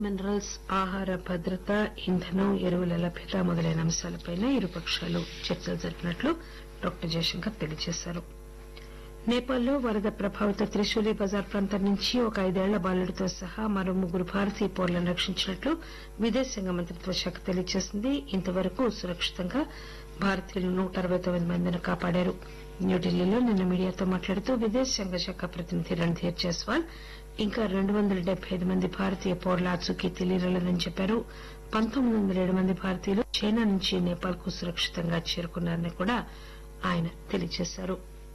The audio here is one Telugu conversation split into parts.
మినరల్స్ ఆహార భద్రత ఇంధనం ఎరువుల లభ్యత మొదలైన అంశాలపై ఇరుపక్షాలు చర్చలు జరిపినట్లు డాక్టర్ జయశంకర్ తెలియజేశారు నేపాల్లో వరద ప్రభావిత త్రిశూలి బజార్ ప్రాంతం నుంచి ఒక ఐదేళ్ల బాలుడితో సహా మరో ముగ్గురు భారతీయ పౌరులను రక్షించినట్లు విదేశాంగ మంత్రిత్వ శాఖ తెలియజేసింది ఇంతవరకు సురక్షితంగా భారతీయులు నూట అరవై తొమ్మిది మందిని కాపాడారు న్యూఢిల్లీలో నిన్న మీడియాతో మాట్లాడుతూ విదేశాంగ శాఖ ప్రతినిధి రణ్ధీర్ జైస్వాల్ ఇంకా రెండు వందల డెబ్బై ఐదు మంది భారతీయ పౌరుల ఆచూకీ తెలియరాలేదని చెప్పారు పంతొమ్మిది వందల ఏడు మంది భారతీయులు చైనా నుంచి నేపాల్ కు సురక్షితంగా చేరుకున్నారని కూడా ఆయన తెలియజేశారు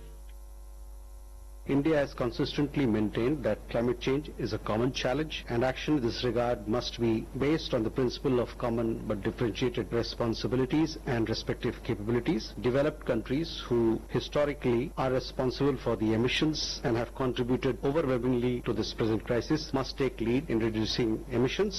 India has consistently maintained that climate change is a common challenge and action in this regard must be based on the principle of common but differentiated responsibilities and respective capabilities. Developed countries who historically are responsible for the emissions and have contributed overwhelmingly to this present crisis must take lead in reducing emissions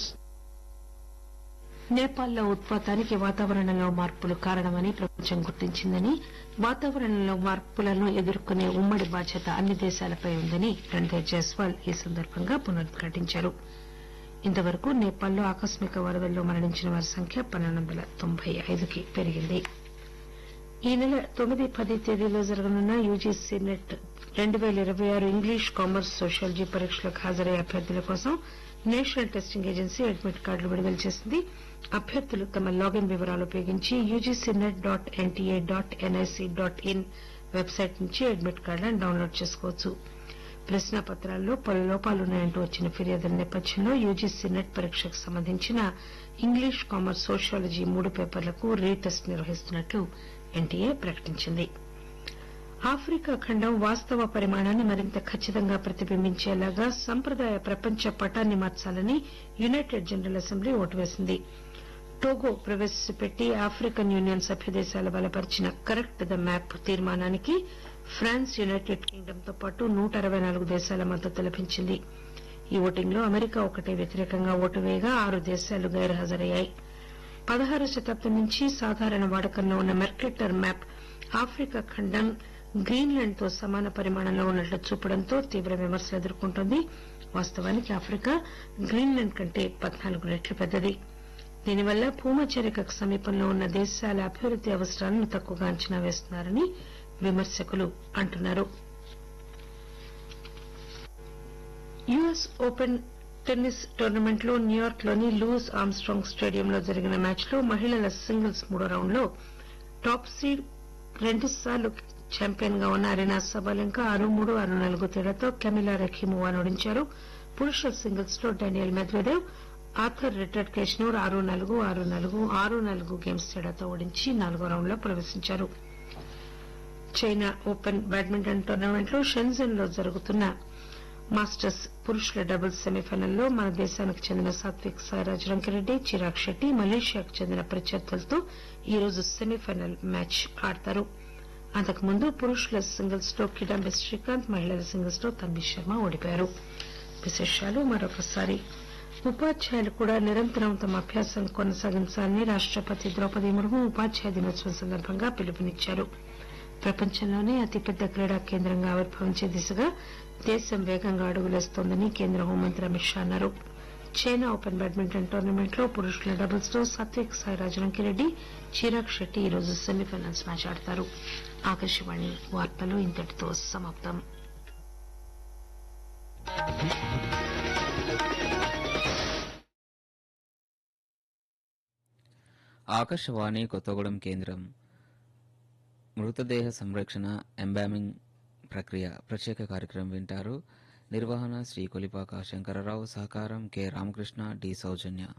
నేపాల్లో ఉత్పాతానికి వాతావరణంలో మార్పులు కారణమని ప్రపంచం గుర్తించిందని వాతావరణంలో మార్పులను ఎదుర్కొనే ఉమ్మడి బాధ్యత అన్ని దేశాలపై ఉందని రణ్ధీర్ జైస్వాల్ ఈ సందర్భంగా పునరుద్ఘాటించారు ఇంతవరకు నేపాల్లో ఆకస్మిక వరదల్లో మరణించిన వారి సంఖ్య పన్నెండు వందల తొంభై ఐదుకి పెరిగింది ఈ నెల తొమ్మిది పది తేదీలో జరగనున్న యూజీసీ నెట్ రెండు పేల ఇరవై ఆరు ఇంగ్లీష్ కామర్స్ సోషాలజీ పరీక్షలకు హాజరయ్యే అభ్యర్థుల కోసం నేషనల్ టెస్టింగ్ ఏజెన్సీ అడ్మిట్ కార్డులు విడుదల చేసింది అభ్యర్థులు తమ లాగిన్ వివరాలు ఉపయోగించి UGC net dot NTA dot NIC dot in website నుంచి అడ్మిట్ కార్డులను డౌన్లోడ్ చేసుకోవచ్చు ప్రశ్నాపత్రాల్లో పలు లోపాలున్నాయంటూ వచ్చిన ఫిర్యాదుల నేపథ్యంలో యూజీసీ నెట్ పరీక్షకు సంబంధించిన ఇంగ్లీష్ కామర్స్ సోషాలజీ మూడు పేపర్లకు రీటెస్ట్ నిర్వహిస్తున్నట్లు ఎన్టీఏ ప్రకటించింది ఆఫ్రికా ఖండం వాస్తవ పరిమాణాన్ని మరింత ఖచ్చితంగా ప్రతిబింబించేలాగా సంప్రదాయ ప్రపంచ పటాన్ని మార్చాలని యునైటెడ్ జనరల్ అసెంబ్లీ ఓటు వేసింది టోగో ప్రవేశపెట్టి ఆఫ్రికన్ యూనియన్ సభ్య దేశాల బలపరిచిన కరెక్ట్ ద మ్యాప్ తీర్మానానికి ఫ్రాన్స్ యునైటెడ్ కింగ్డమ్ తో పాటు నూట అరవై నాలుగు దేశాల మద్దతు లభించింది ఈ ఓటింగ్లో అమెరికా ఒకటే వ్యతిరేకంగా ఓటు వేయగా ఆరు దేశాలు గైర్హాజరయ్యాయి పదహారు శతాబ్దం నుంచి సాధారణ వాడకంలో ఉన్న మెర్కెటర్ మ్యాప్ ఆఫ్రికా ఖండం గ్రీన్లాండ్ తో సమాన పరిమాణంలో ఉన్నట్లు చూపడంతో తీవ్ర విమర్శలు ఎదుర్కొంటోంది వాస్తవానికి ఆఫ్రికా గ్రీన్లాండ్ కంటే పద్నాలుగు రెట్లు పెద్దది దీనివల్ల భూమచరికకు సమీపంలో ఉన్న దేశాల అభివృద్ది అవసరాలను తక్కువగా అంచనా వేస్తున్నారని విమర్శకులు అంటున్నారు యుఎస్ ఓపెన్ టెన్నిస్ టోర్నమెంట్ లో న్యూయార్క్ లోని లూయిస్ ఆర్మ్స్ట్రాంగ్ స్టేడియంలో జరిగిన మ్యాచ్ లో మహిళల సింగిల్స్ మూడో రౌండ్ లో టాప్ సీడ్ రెండుసార్లు ఛాంపియన్ గా ఉన్న అరీనా సబాలెంకా ఆరు మూడు ఆరు నాలుగు తేడాతో కెమిలా రెఖీమోవాను ఓడించారు పురుషుల సింగిల్స్ లో డానియల్ మెద్వెదేవ్ ఆథర్ రిటర్డ్ కేష్నూర్ ఆరు నాలుగు ఆరు నాలుగు ఆరు నాలుగు గేమ్స్ తేడాతో ఓడించి నాలుగో రౌండ్ లో ప్రవేశించారు చైనా ఓపెన్ బ్యాడ్మింటన్ టోర్నమెంట్ లో షెన్జెన్ లో జరుగుతున్న మాస్టర్స్ పురుషుల డబుల్స్ సెమీఫైనల్లో మన దేశానికి చెందిన సాత్విక్ సాయిరాజ్ రంకిరెడ్డి చిరాగ్ శెట్టి మలేషియాకు చెందిన ప్రత్యర్థులతో ఈరోజు సెమీఫైనల్ మ్యాచ్ ఆడతారు అంతకుముందు పురుషుల సింగిల్స్ లో కిడాంబి శ్రీకాంత్ మహిళల సింగిల్స్ లో తన్వి శర్మ ఓడిపోయారు విశేషాలు మరొకసారి ఉపాధ్యాయులు కూడా నిరంతరం తమ అభ్యాసం కొనసాగించాలని రాష్టపతి ద్రౌపది ముర్ము ఉపాధ్యాయ దినోత్సవం సందర్భంగా పిలుపునిచ్చారు ప్రపంచంలోనే అతిపెద్ద క్రీడా కేంద్రంగా ఆవిర్భవించే దిశగా దేశం వేగంగా అడుగులేస్తోందని కేంద్ర హోంమంత్రి అమిత్ షా అన్నారు చైనా ఓపెన్ బ్యాడ్మింటన్ టోర్నమెంట్ లో పురుషుల డబుల్స్ లో సాత్విక్ సాయిరాజ్ రంకిరెడ్డి చిరాగ్ శెట్టి ఈరోజు సెమీఫైనల్స్ మ్యాచ్ ఆడతారు ఆకాశవాణి వార్తలు ఇంతటితో సమాప్తం ఆకాశవాణి కొత్తగూడెం కేంద్రం మృతదేహ సంరక్షణ ఎంబామింగ్ ప్రక్రియ ప్రత్యేక కార్యక్రమం వింటారు నిర్వహణ శ్రీ కొలిపాక శంకరరావు సహకారం కె రామకృష్ణ డి సౌజన్య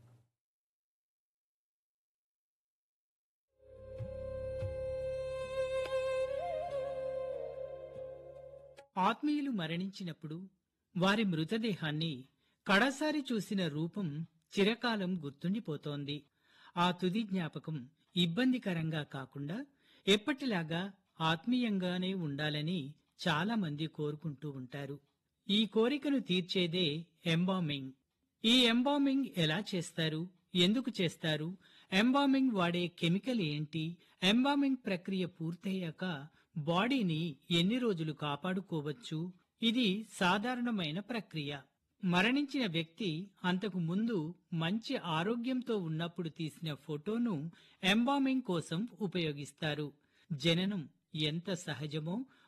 ఆత్మీయులు మరణించినప్పుడు వారి మృతదేహాన్ని కడసారి చూసిన రూపం చిరకాలం గుర్తుండిపోతోంది ఆ తుది జ్ఞాపకం ఇబ్బందికరంగా కాకుండా ఎప్పటిలాగా ఆత్మీయంగానే ఉండాలని చాలా మంది కోరుకుంటూ ఉంటారు ఈ కోరికను తీర్చేదే ఎంబామింగ్ ఈ ఎంబామింగ్ ఎలా చేస్తారు ఎందుకు చేస్తారు ఎంబామింగ్ వాడే కెమికల్ ఏంటి ఎంబామింగ్ ప్రక్రియ పూర్తయ్యాక బాడీని ఎన్ని రోజులు కాపాడుకోవచ్చు ఇది సాధారణమైన ప్రక్రియ మరణించిన వ్యక్తి అంతకు ముందు మంచి ఆరోగ్యంతో ఉన్నప్పుడు తీసిన ఫోటోను ఎంబామింగ్ కోసం ఉపయోగిస్తారు జననం ఎంత సహజమో